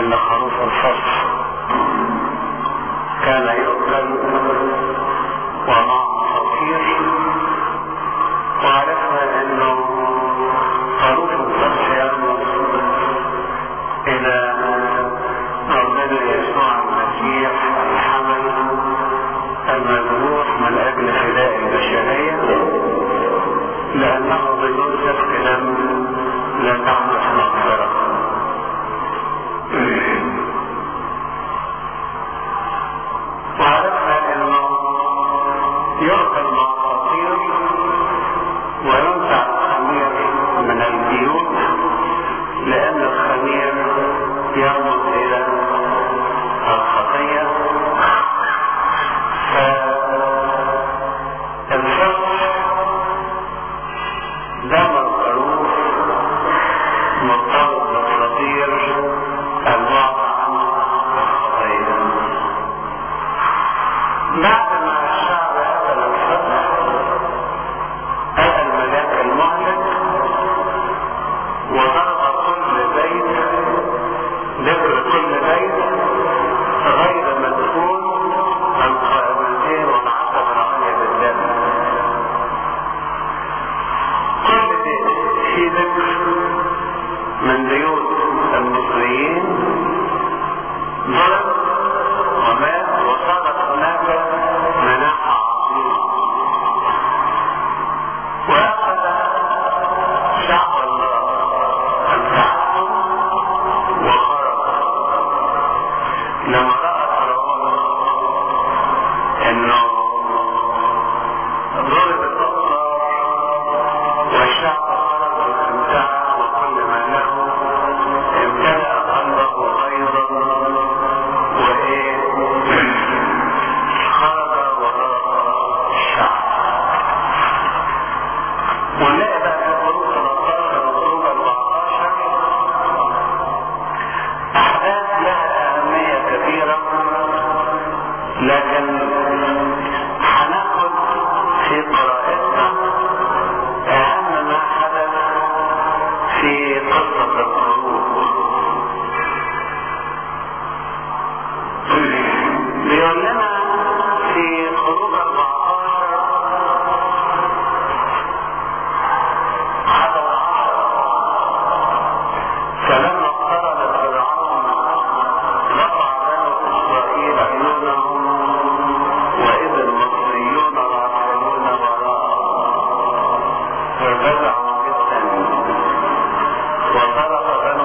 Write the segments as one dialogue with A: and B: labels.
A: ان خروف الفصل كان يؤكل ومعه فطير وعرفنا انه خروف الفصل يرمز الى ربنا يسوع المسيح الحمل المذبوح من اجل فداء البشريه لانه بدون سفك دم لا تحدث مغفره وعرفنا انه يؤكل مع الفطير وينزع الخمير من البيوت لان الخمير يرمز الى الخطيه فالفصل دم الخروف مرتبط بالفطير المعطى عنه الخطيه بعد ما الشعب أكل الفصل أتى الملاك المهلك وضرب كل بيت ذكر كل بيت غير مدفون القائمتين والعصب العليا بالدم كل بيت في ذكر من بيوت المصريين ضرب ومات وصارت هناك مناحة عظيمة وأخذ شعب التعصب وخرج لما رأى فرعون انه ضرب الأبصار والشعب خرج واستمتع وكل ما له امتلأ قلبه غيظا وايه خرج وراء الشعب ونلاقي بقى في خروج 13 وخروج 14 احداث لها اهميه كبيره لكن هناخد في قراءتنا اهم ما حدث في قصه الخروج بيقول لنا في خروج 14 عدد عشرة فلما اقترب فرعون رفع بنو اسرائيل عيونهم واذا المصريون راحلون وراءه ففزعوا جدا وصرخ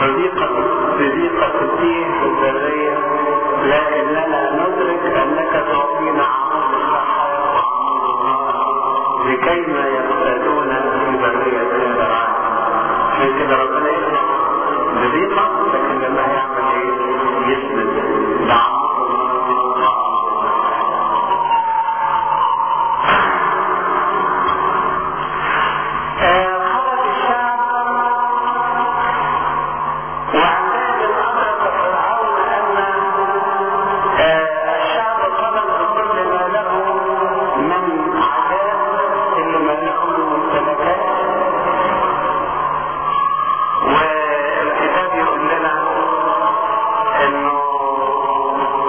A: بضيقة بضيقة الدين والبرية لكننا ندرك أنك تعطينا عمود الصحة وعمود النار لكي ما يقتدون في برية هذا العالم عشان كده ربنا يسمع بضيقة لكن لما يعمل ايه؟ يسند بعمود النار وعمود خرج الشعب وعندئذ أدرك فرعون أن الشعب طلب بكل ما له من عذاب اللي ما له من ممتلكات والكتاب يقول لنا انه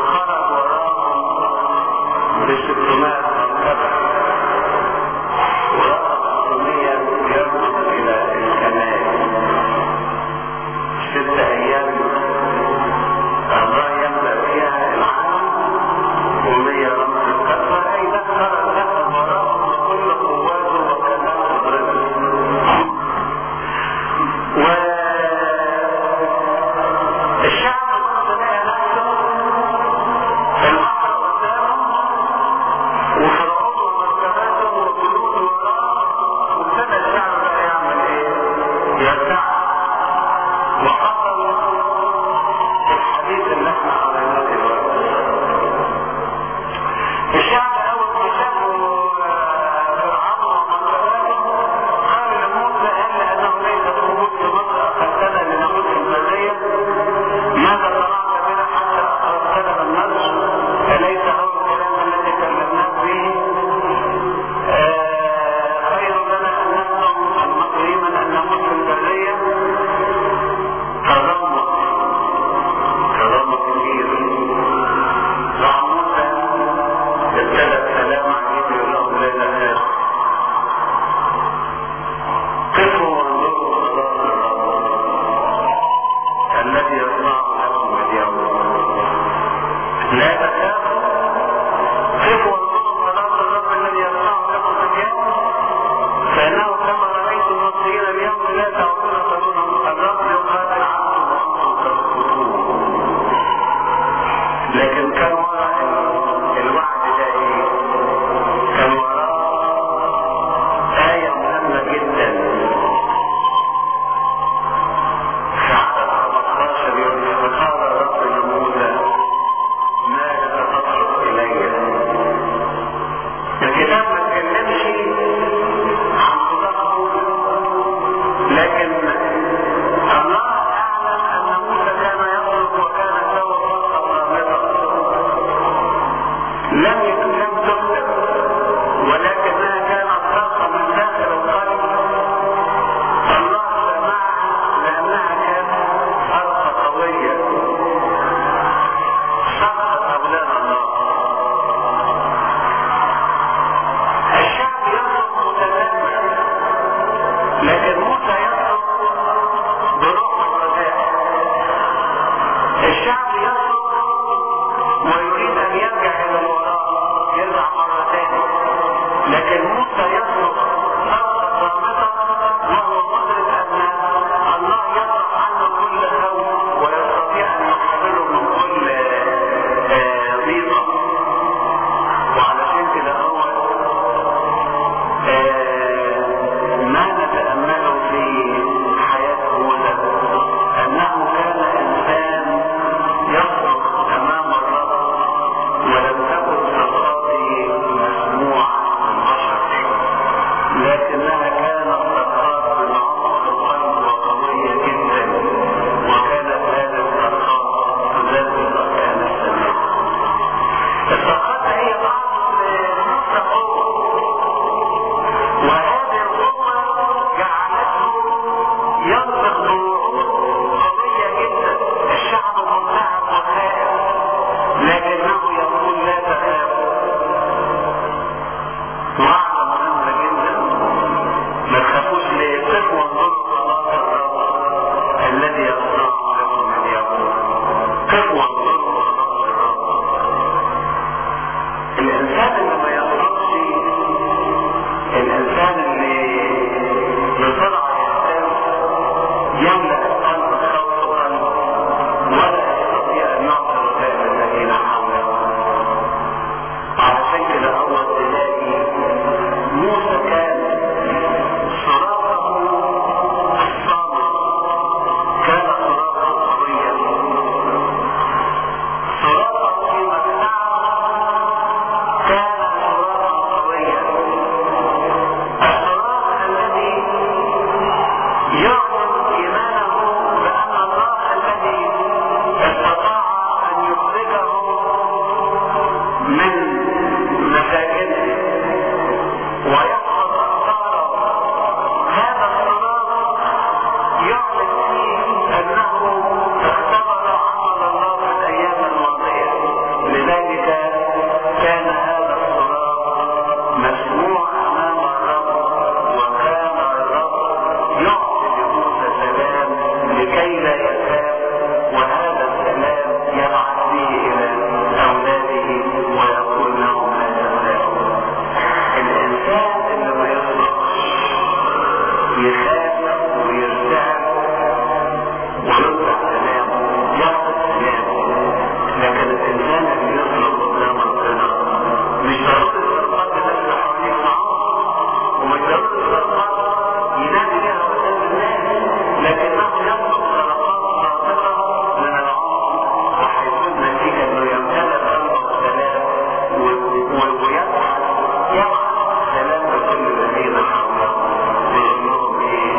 A: يخاف ويرتاح ويرجع كلامه ياخد كلامه لكن الانسان اللي يطلب قدام ربنا مش ضروري الصدقات الناس اللي حواليه معاه ومش ضروري الصدقات ينادي بها قدام الناس لكنه يطلب صدقات صادقه من العمر وهيكون نتيجه انه يمتلئ قلبه سلام ويسعد يوعد سلام لكل الذين حوله ويقول لهم ايه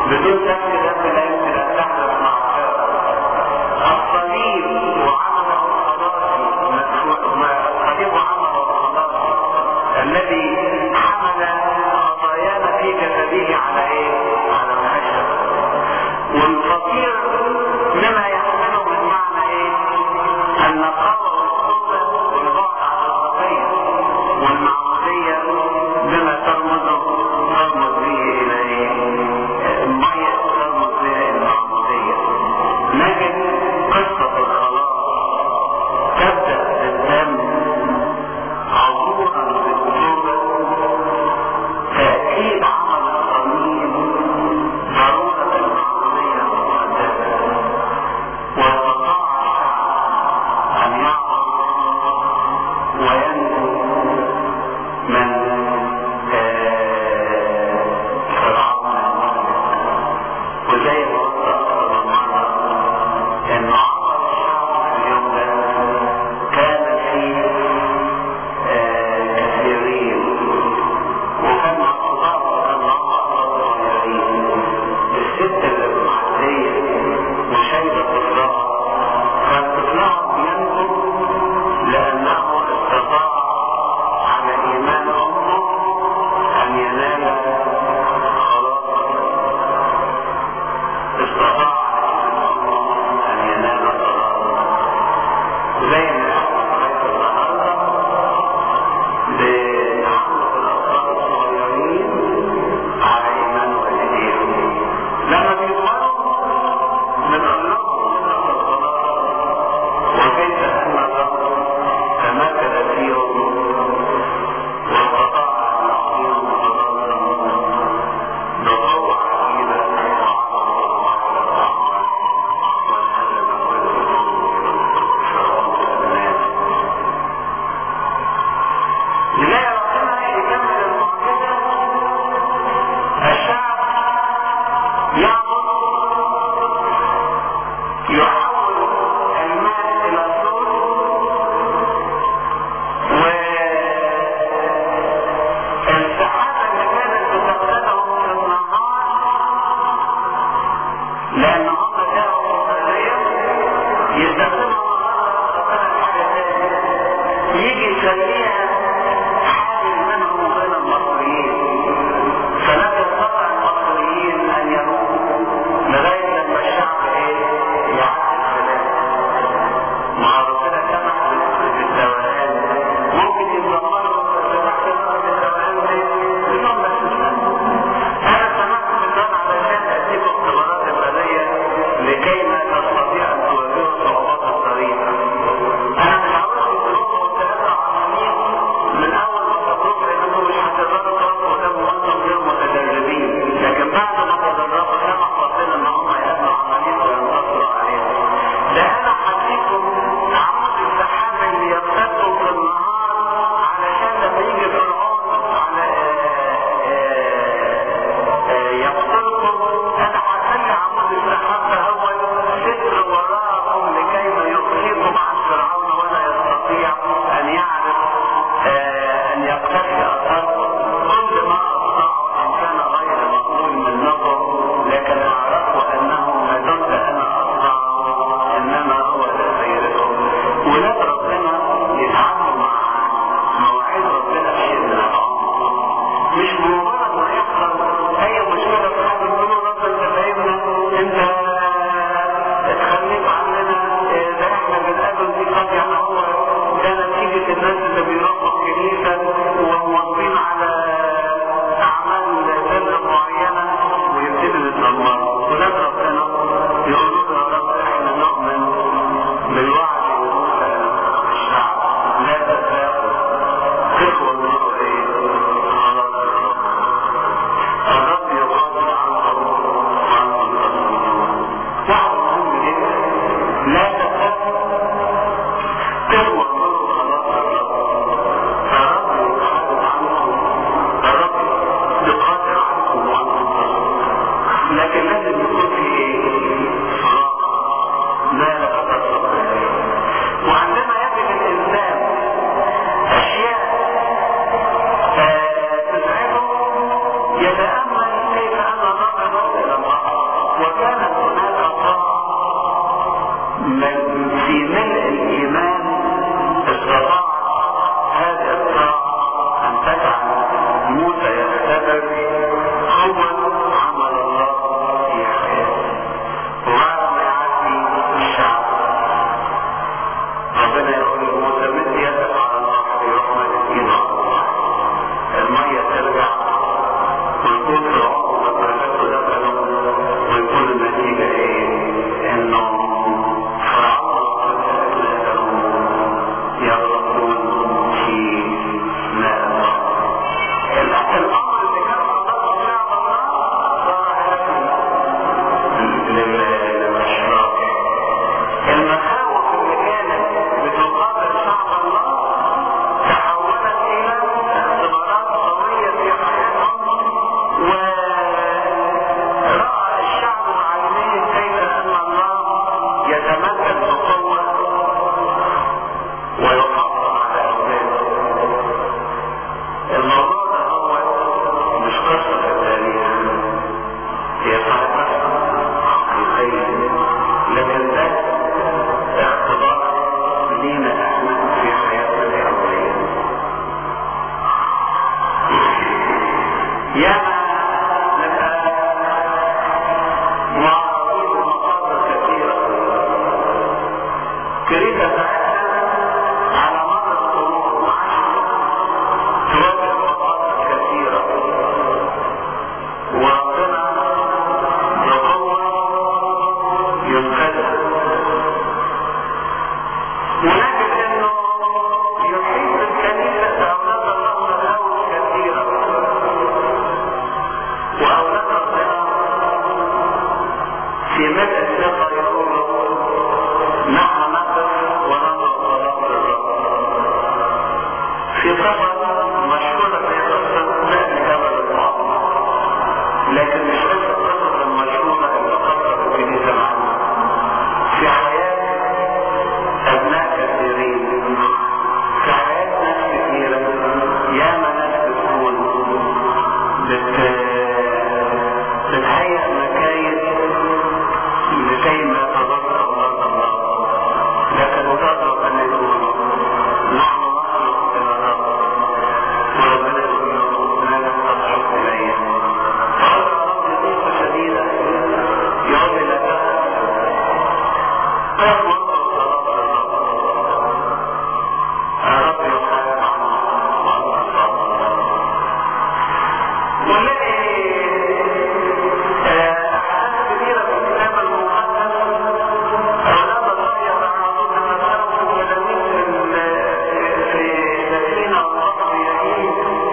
A: بدون سفك دم لا يمكن ان تحدث معصره الصليب وعمله الخلاصي الصليب وعمله الخلاصي الذي حمل خطايانا في جسده على ايه؟ على الخشب والفقير مما يحمله من معنى ايه؟ النقاوة والصوبة والبعد عن الخطية والمعمودية بما ترمز ترمز به الى ايه؟ المية ترمز بها الى المعمودية نجد قصة الخلاص تبدأ بالدم عبورا بالتوبة تأكيد عمل الصميم ضرورة المعمودية المقدسة واستطاع الشعب أن يعبر وينجو من فرعون المملك وزي ما قلت أكثر من مرة إن عمل الشعب في اليوم ده كان فيه كثيرين وكان أطفال وكان أطفال صغيرين الست اللي معدية وشايلة طفلها كان طفلها بينجو لأنه استطاع على إيمان أمه أن ينال خلاصا استطاع على إيمان أمه أن ينال خلاصا زي ما احنا لغاية النهارده بنعلق الأطفال الصغيرين على إيمان والديهم لما بيكبروا بنقول لهم سنة الصلاة وكيف أن الرب تمثل فيهم واستطاع أن يعطيهم خلاصا بقوة عجيبة وعظمة وعلى الرحمة والهدف لله ربنا يكمل المعجزة الشعب يعبد يحول الماء إلى الصوت والسحابة اللي كانت بتغلبهم في النهار لأن هم كانوا مصرية يستخدموا ربنا حاجة تانية يجي يخليها حاجز بينهم وبين المصريين فلم يستطع المصريين أن يروحوا لغاية لما الشعب إيه يعدي السلام مع ربنا سمح بالتوهان ممكن يتدمروا بس تحت التوهان دي بدون ما تسلموا انا سمحت بالله علشان اديكم اختبارات البريه وكانت هناك طاعة من في ملء الإيمان استطاع هذه الطاعة أن تجعل موسى يختبر قوة عمل الله في حياته وبعد ما يعدي الشعب ربنا يقول لموسى مد يدك على البحر يروح مد ايده على البحر المية ترجع ويكون فرعون مدرسته دخلوا ويكون النتيجة ايه؟ انه فرعون وأولادهم يغرقون في ماء البحر الامر اللي كان قضاه شعب الله صار للاشرار المخاوف اللي كانت بتقابل شعب الله تحولت الى اختبارات قويه في حياتهم وراى الشعب بعينيه كيف ان الله يتمكن بقوه ويحافظ على اولاده الموضوع ده هو مش قصه في التاريخ هي قصه حقيقيه لكن ده اختبار لينا احنا في حياتنا اليوميه ياما نبقى معرضين لمخاطر كثيره كريمه ساعتها على مر القرون عاشت تواجه مخاطر كثيره وربنا بقوه ينقذها ونجد انه يحيط الكنيسه باولاد الله مساوئ كثيره واولاد ربنا في ملء الثقه يقولوا نحن نقف وننظر صلاه الرب في قصه مشهوره في قصه نقل جبل المعظم لكن مش بس القصص المشهوره اللي قصت الكنيسه عنها في حياه أبناء كثيرين في حياة ناس كثيرة ياما ناس بتكون بت... بتهيأ مكايد لكي ما تضر أولاد الله لكن وتضرب أن يقول نحن نخلق إلى الرب وربنا يقول له لا تضحك إلي فقال الرب ضيقة شديدة يقول لي لا تخف قف وانظر صلاة الرب الرب يحاسب عنه وأنت صابر ونلاقي أحداث كثيرة في الكتاب المقدس أولاد الله يتعرضون لمساوئ وتلاميذ في سفينة القصر يعيش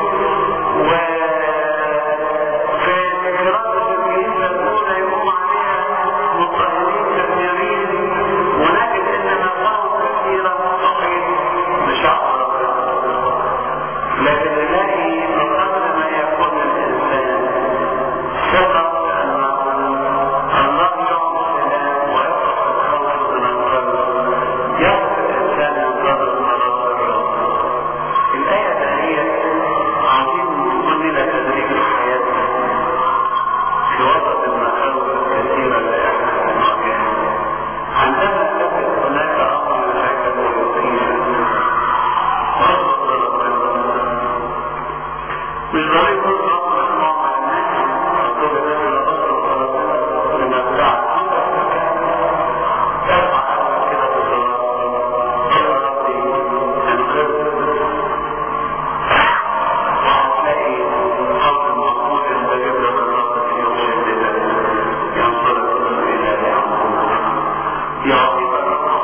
A: وفي كراسة الكنيسة الأولى يقوم عليها مضطهدين كثيرين ونجد أن مساوئ كثيرة تحيط بشعب ربنا لكن نلاقي بقدر ما يكون الإنسان ثقة أن الله يعطي السلام ويفتح الخوف من القلب يغفر الإنسان ينتظر مرض الرب الآية دهية عظيم تكون لنا تدريب الحياة في وسط المخاوف الكثيرة اللي احنا بنواجهها عندما تجد هناك أمر يزعجك ويثيرك واصبر لربنا مش ضروري كل أمر اسمعه مع الناس أقول لك لا أصبر لربنا لمتعك ارفع قلبك كده في الصلاة يا ربي انقذني وهتلاقي قول مقبول يستجيب لك الرب في يوم شدتك ينصرك الى يعقوب يعطيك الرب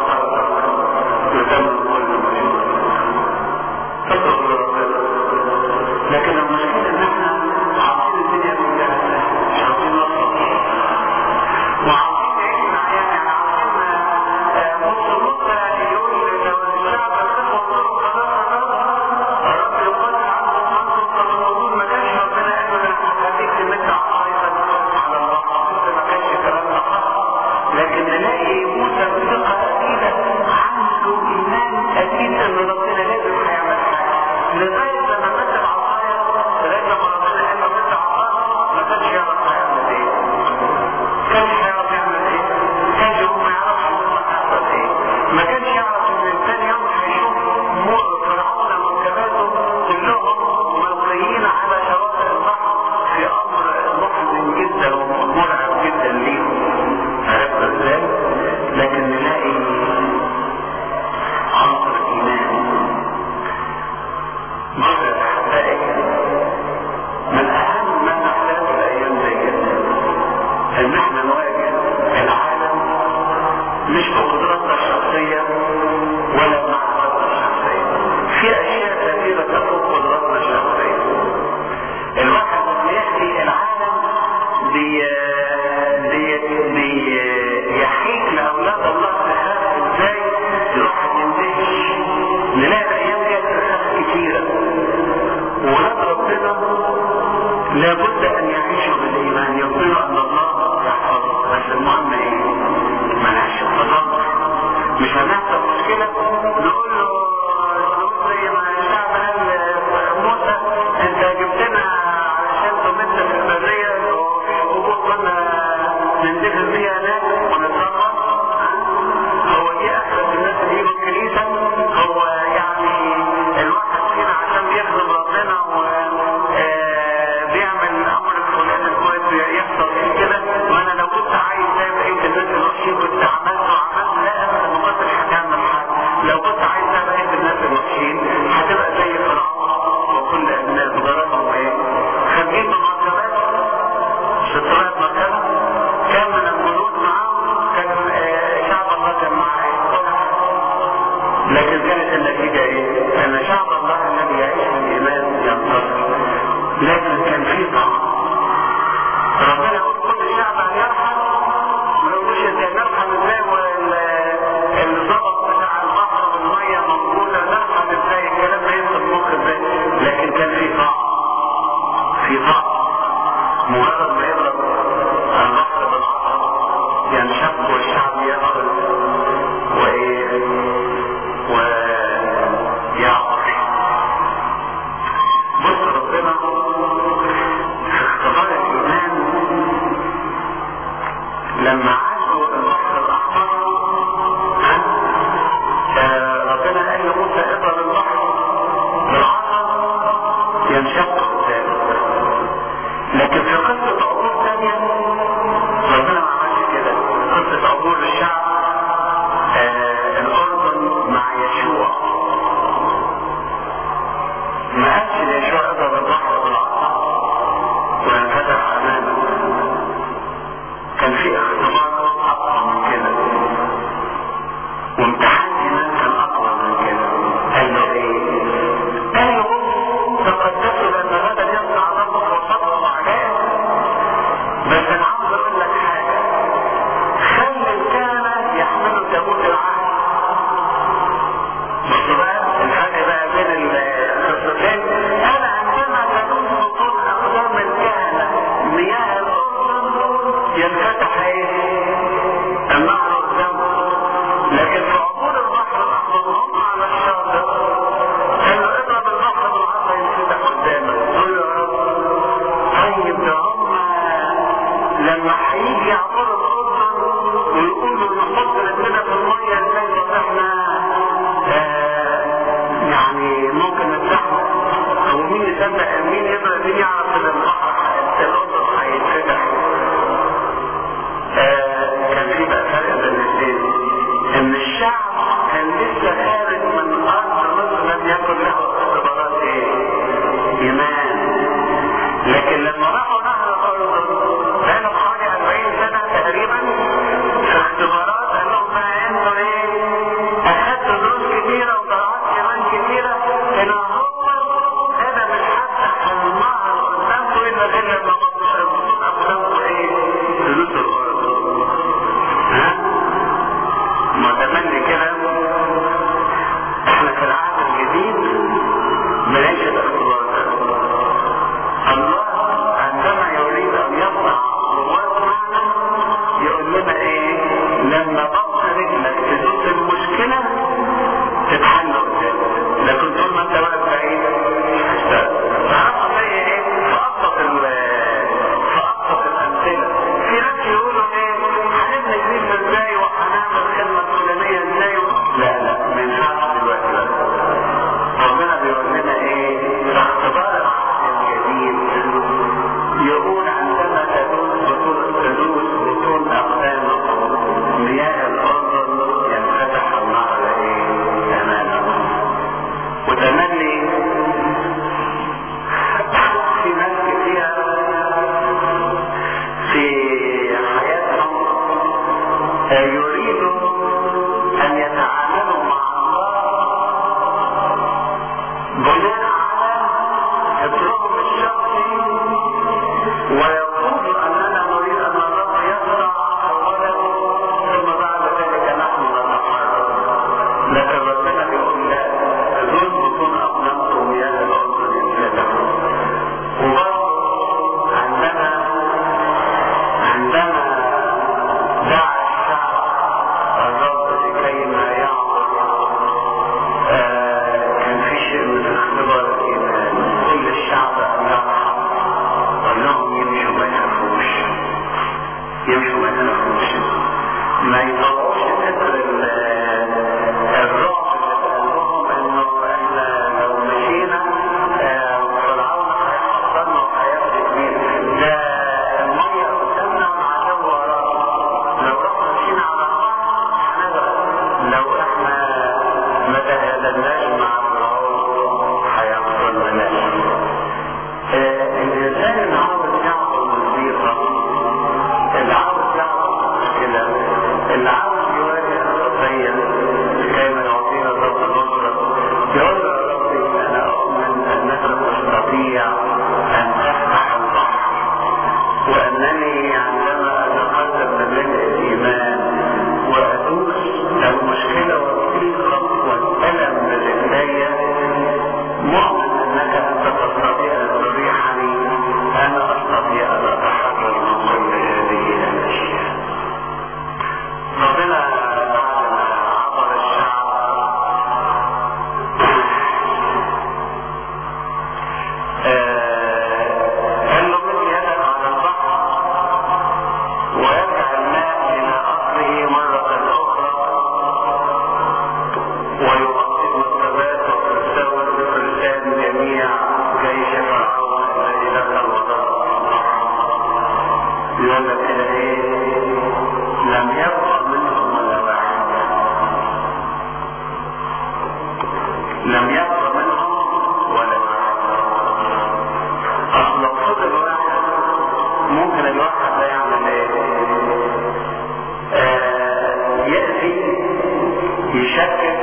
A: يتم كل ما يريد تطلب لربنا لكن المشكله ان احنا عاطين الدنيا كلها سهله مش عاطين نصر وعاطين نعيش مع يعني عاطين نص نص يقول لو الشعب سمع الرب يقول عنه منصب الموجود ما كانش ربنا قال له انا هخليك تمد عصايتك على البحر ما كانش الكلام ده حصل لكن نلاقي موسى بثقه اكيده عنده ايمان اكيد ان ربنا لازم هيعمل حاجه لغايه لما مد العصايه لغايه لما ربنا قال له مد عصايه ما كانش يعرف هيعمل ايه كانش هيعرف يعمل ايه كانش هو ما يعرفش هو هيحصل ايه ما كانش يعرف ان ثاني يوم هيشوف فرعون ومركباته كلهم ملقيين على شواطئ البحر في امر محزن جدا ومرعب جدا ليهم عرفت ازاي؟ لكن نلاقي عنصر ايمان مرة احبائي من اهم ما نحتاجه الايام زي كده ان احنا نواجه العالم مش بقدراتنا الشخصية ولا بمعرفتنا الشخصية في اشياء كثيرة تفوق قدراتنا الشخصية الواحد بيحكي العالم بي بي بي يحكيك لاولاد الله تخاف ازاي الواحد يندهش نلاقي ايام جت تخاف كتيرة ولاد ربنا لابد ان يعيشوا بالايمان يقولوا ان الله يحفظهم بس المهم ايه؟ ما نعيش التذمر مش هنحصل مشكلة نقول له نقول زي ما الشعب قال موسى انت جبتنا علشان تمد في البرية وفي كنا نندفن بيها ناس ونتذمر هو دي احسن الناس اللي يجوا الكنيسة هو يعني الواحد فينا عشان بيخدم ربنا و آه، بيعمل الامر الفلاني الكويس يحصل فيه كده وانا لو كنت عايز زي بقيه الناس الوحشين كنت عملت وعملت لا ابدا ما كنتش هكمل حاجه لو كنت عايز زي بقيه الناس الوحشين هتبقى زي فرعون وكل الناس ضربهم ايه؟ خارجين بمركبات سترات مركبه كان من الجنود معاهم كان آه، شعب الله كان معاه إيه؟ لكن كانت النتيجة ايه؟ ان شعب الله الذي يعيش بالايمان ينتصر لكن كان في طعم ربنا يقول كل شعب ان يرحم ما يقولوش انت نرحم ازاي والضبط بتاع البحر والميه موجوده نرحم ازاي الكلام ده ينزل مخ ازاي لكن كان في طعم في طعم مجرد ما يضرب البحر بالعصا ينشق والشعب يغرق وايه ويعبر بص ربنا في اختبار الايمان لما عاشوا البحر الاحمر ها؟ آه، ربنا قال لموسى اضرب البحر بالعصا ينشق قدامك لكن في قصة عبور ثانية ربنا ما عملش كده قصة عبور الشعب آه الأردن مع يشوع ما قالش ليشوع اضرب البحر بالعصا وانفتح أمامه كان في اختبار أقوى من كده وامتحان إيمان كان أقوى من كده قال له إيه؟ قال له بص تقدسوا لأن غدا يصنع ربك وصبروا عليه يريدوا أن يتعاملوا مع الله بناء على فكرهم الشخصي ويقول أننا نريد أن الرب يصنع أولا ثم بعد ذلك نحن نتحرك لكن ربنا بيقول لا دول بطون أقنامكم يا الأرض للسلام وبرضه عندما عندما دعا الشعب الرب لكي ما يعبر آه، كان في شيء من اختبار الايمان كل الشعب ان يرحم قال لهم يمشوا ما يخافوش يمشوا ما يخافوش ما يطلعوش فكر ال- الرعب اللي في قلبهم انه احنا لو مشينا آه، فرعون هيحصلنا وهياخد بينا ده الميه قدامنا والعدو ورانا لو رحنا مشينا على البحر هنغرق لو احنا ما تهادناش مع فرعون هيحصل لنا آه، الانسان اللي عاوز يعمل مصيبه اللي عاوز يعمل مشكله اللي عاوز يواجه الخطيه لكي ما يعطينا الرب النصره يقول له يا ربي انا اؤمن انك تستطيع ان تفتح البحر وانني عندما اتقدم بملء الايمان وادوس المشكله وفي خطوه الم برجلي مؤمن انك انت تستطيع ان تريحني انا استطيع ان اتحرر من كل هذه الاشياء ربنا بعد ما عبر الشعب قال له من يدك على البحر ويرجع الماء الى اصله مرة اخرى ويغطي المرتبات وتستوي بفرسان جميع جيش فرعون الذي دخل وضرب يقول لك كده ايه لم يبقى منهم ولا واحد لم يبقى منهم ولا واحد اصل لو فضل واحد ممكن الواحد ده يعمل ايه آه يأذي يشكك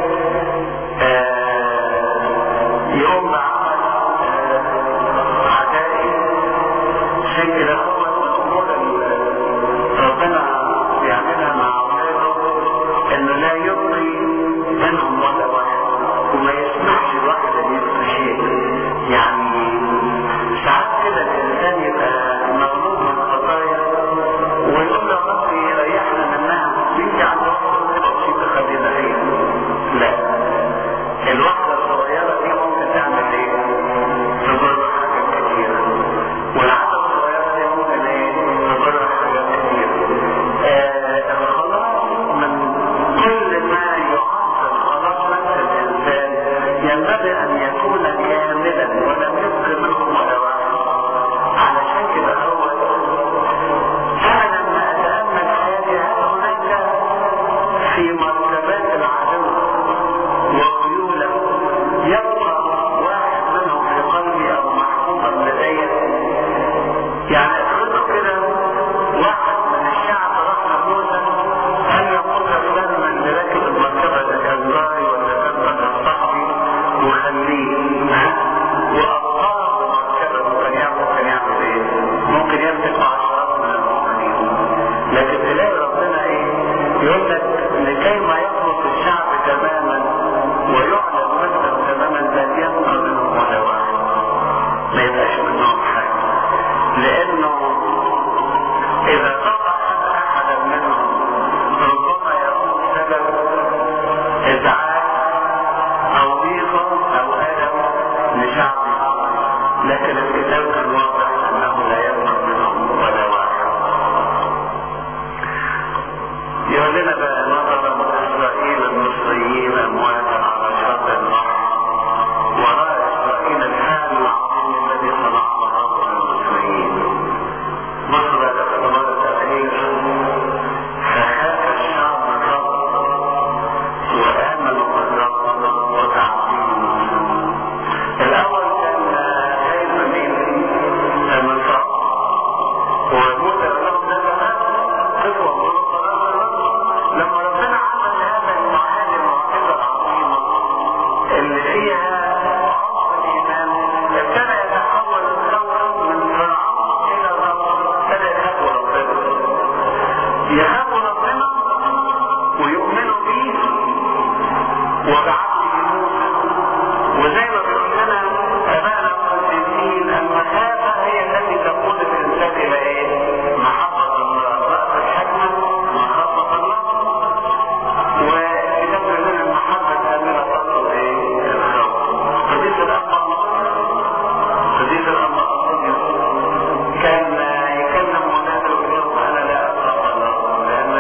A: آه يقوم بعمل آه عدائي عشان كده هو الامور اللي ربنا بيعملها مع اولاده انه لا يبقي منهم ولا واحد وما يسمحش الواحد ان يبقى شيء يعني ساعات كده الانسان يبقى مغلوب من الخطايا ويقول له ربي يريحنا منها ويجي عند واحد كده بسيطه خلينا فيها لا الواحده الصغيره دي ممكن تعمل ايه؟ تضر حاجات كتيره والعاده الصغيره دي ممكن ايه؟ تضر حاجات كتيره آه الخلاص من كل ما يعطل خلاص نفس الانسان ينبغي ان يكون كاملا ولم يبق منهم ولا واحد علشان كده هو انا لما اتامل حياتي هل هناك في مرتبات العدو وخيوله يبقى واحد منهم في قلبي او محبوبا لدي يعني افرضوا كده واحد من الشعب راح موسى هل يقول فلان من اللي راكب المركبه ده كان جاري ولا كان راجل صاحبي وخليه وابقاه المركبه ممكن يعمل ممكن يعمل ايه؟ ممكن يمسك عشرات من المؤمنين لكن تلاقي ربنا ايه؟ يقول لك لكي ما يخلص الشعب تماما ويعلن مجدا تماما لا يبقى منهم ولا واحد ما يبقاش منهم حاجه لانه اذا قطع احدا منهم ربما يكون سبب ازعاج او ضيقه او الم لشعبه لكن الكتاب كان واضح انه لا يبقى منهم ولا واحد يقول لنا بقى نظر اسرائيل المصريين امواتا على شاطئ البحر وراى اسرائيل الحال العظيم الذي صنعه الرب للمصريين مصر اختبار التأثير فخاف الشعب الرب وآمنوا بالرب وتعظيمه الأول كان خايف من من فرعون وموسى قال لهم ده كمان قسوة من خلاص الرب يخافوا ربنا ويؤمنوا بيه وبعبده موسى وزي ما بيقول لنا ابائنا القديسين المخافه هي التي تقود الانسان الى ايه؟ محبه الله راس الحكمه مخافه الله والكتاب بيقول المحبه كامله تطلب ايه؟ الخوف قديس الاب قديس الاب كان يكلم ولاده ويقول انا لا اخاف الله لان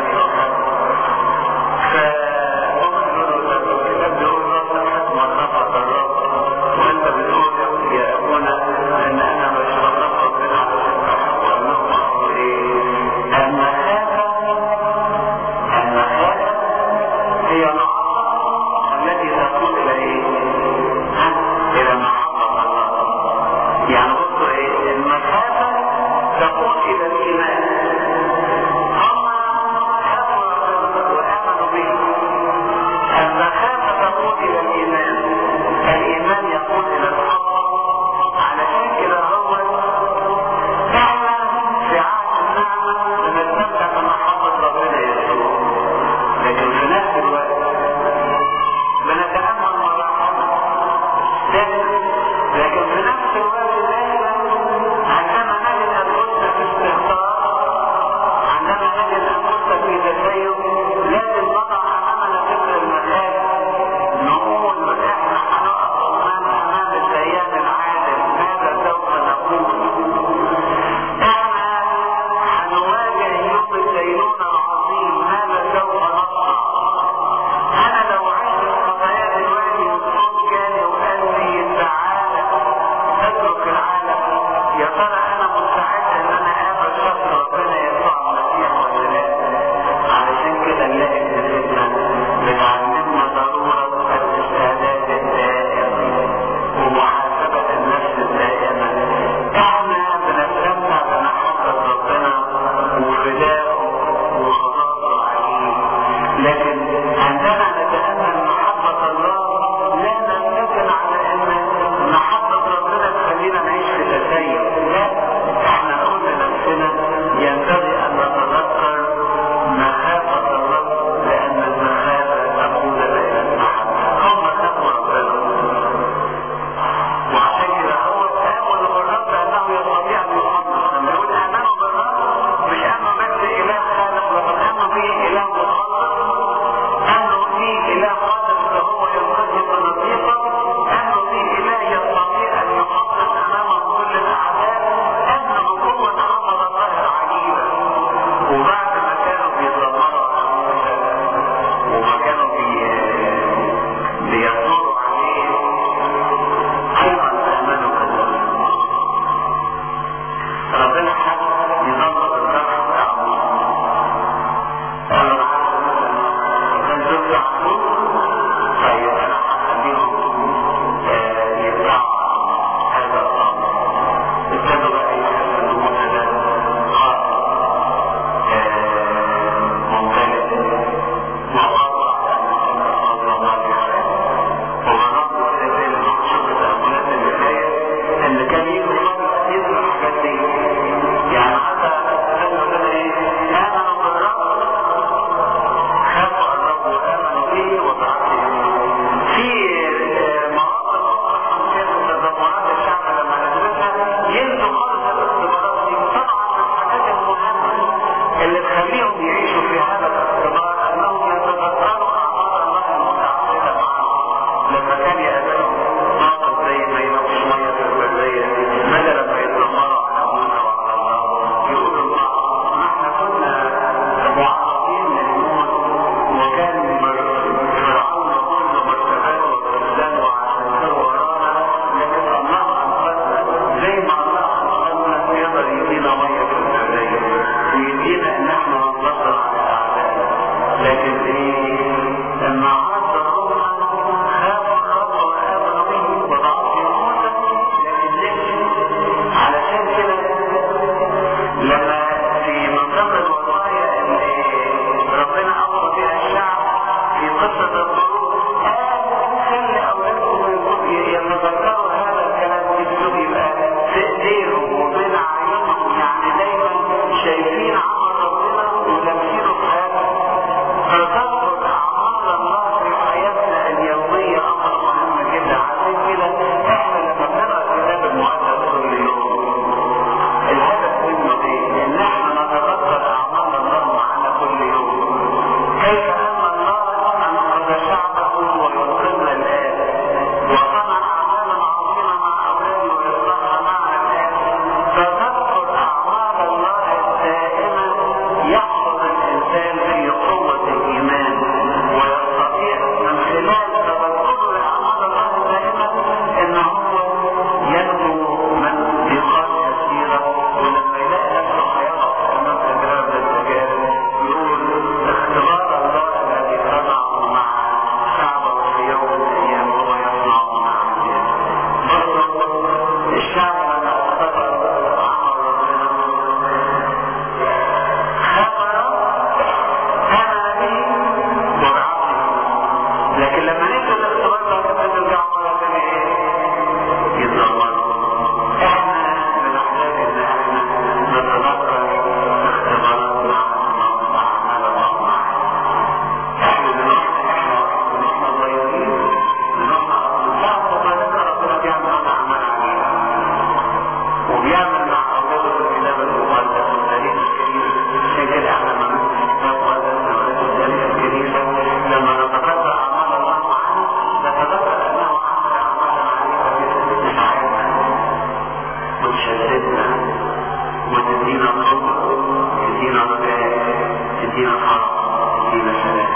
A: تدينا فرح تدينا سلام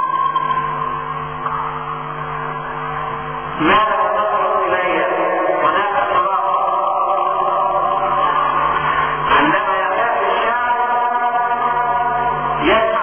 A: ماذا تنظر إلي هناك صلاة عندما يخاف الشعب يسعى